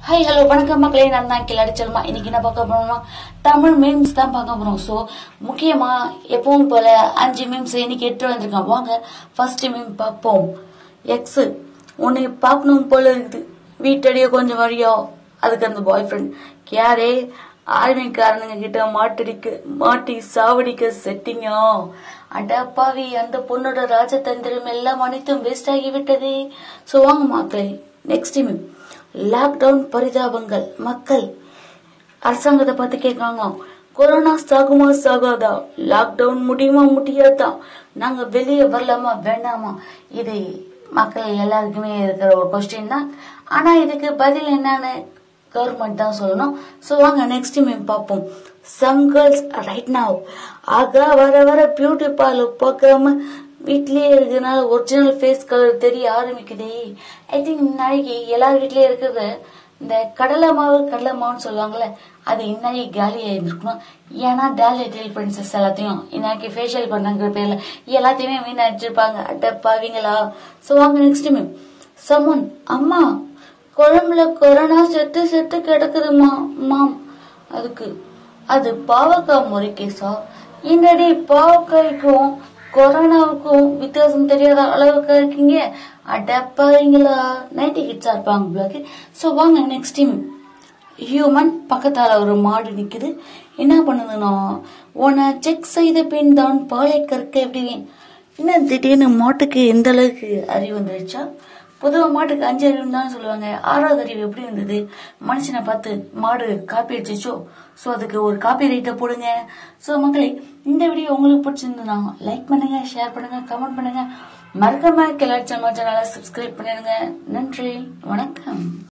hi hello வணக்கம் மக்களே நான் தான் கிளாடி செல்மா இன்னைக்கு என்ன பார்க்க போறோம்னா தமிழ் மீம்ஸ் தான் பார்க்க போறோம் ஸோ முக்கியமா எப்பவும் போல அஞ்சு மீம்ஸ் இன்னைக்கு எடுத்து வந்திருக்கேன் வாங்க ஃபர்ஸ்ட் மீம் பார்ப்போம் எக்ஸ் உன்னை பார்க்கணும் போல இருக்குது வீட்டடியோ கொஞ்சம் வழியோ அதுக்கு அந்த பாய் ஃப்ரெண்ட் யாரே ஆர்மிக்காரனுங்க கிட்ட மாட்டடிக்க மாட்டி சாவடிக்க செட்டிங்கோ அடப்பாவி அந்த பொண்ணோட ராஜதந்திரம் எல்லாம் அனைத்தும் வேஸ்ட் ஆகிவிட்டதே ஸோ வாங்க மக்களே நெக்ஸ்ட் மீம் லாக்டவுன் பரிதாபங்கள் மக்கள் அரசாங்கத்தை பார்த்து கேட்காங்க கொரோனா சாகுமா சாகாதா லாக்டவுன் முடியுமா முடியாதா நாங்க வெளியே வரலாமா வேண்டாமா இது மக்கள் எல்லாருக்குமே இருக்கிற ஒரு கொஸ்டின் தான் ஆனா இதுக்கு பதில் என்னன்னு கவர்மெண்ட் தான் சொல்லணும் ஸோ வாங்க நெக்ஸ்ட் மீம் பார்ப்போம் சம் கேர்ள்ஸ் ரைட் நாவ் ஆகா வர வர பியூட்டி பார்லர் பார்க்காம வீட்லயே இருக்கிறதுனால ஒரிஜினல் ஃபேஸ் கலர் தெரிய ஆரம்பிக்குது ஐ திங்க் நாளைக்கு எல்லார் வீட்லயே இருக்கிறது இந்த கடலை மாவு கடலை மாவுன்னு சொல்லுவாங்கல்ல அது இன்னைக்கு காலி ஆயிருக்கணும் ஏன்னா டேல் டெல் பிரின்சஸ் எல்லாத்தையும் இன்னைக்கு ஃபேஷியல் பண்ணங்கிற பேர்ல எல்லாத்தையுமே மீன் அடிச்சிருப்பாங்க அட்டப்பாவீங்களா ஸோ வாங்க நெக்ஸ்ட் மீம் சமன் அம்மா குழம்புல கொரோனா செத்து செத்து கிடக்குதுமா மாம் அதுக்கு அது பாவக்காய் முறை கேசா என்னடி பாவக்காய்க்கும் கொரோனாவுக்கும் வித்தியாசம் தெரியாத அளவுக்கு இருக்கீங்க அடப்பாங்களா நைன்டி கிட்ஸா இருப்பாங்க பிளாக்கு ஸோ வாங்க நெக்ஸ்ட் டீம் ஹியூமன் பக்கத்தால ஒரு மாடு நிக்குது என்ன பண்ணுதுன்னா உன்னை செக் செய்த பின் தான் பாலை கற்க விடுவேன் என்ன திடீர்னு மாட்டுக்கு எந்த அளவுக்கு அறிவு வந்துருச்சா பொதுவா மாட்டுக்கு அஞ்சு அறிவு தான் சொல்லுவாங்க ஆறாவது அறிவு எப்படி வந்தது மனுஷனை பார்த்து மாடு காப்பி அடிச்சிச்சோ ஸோ அதுக்கு ஒரு காப்பி ரைட்டை போடுங்க ஸோ மக்களே இந்த வீடியோ உங்களுக்கு பிடிச்சிருந்ததுன்னா லைக் பண்ணுங்க ஷேர் பண்ணுங்க கமெண்ட் பண்ணுங்க மறக்காம கிளாட் சேனலை சப்ஸ்கிரைப் பண்ணிடுங்க நன்றி வணக்கம்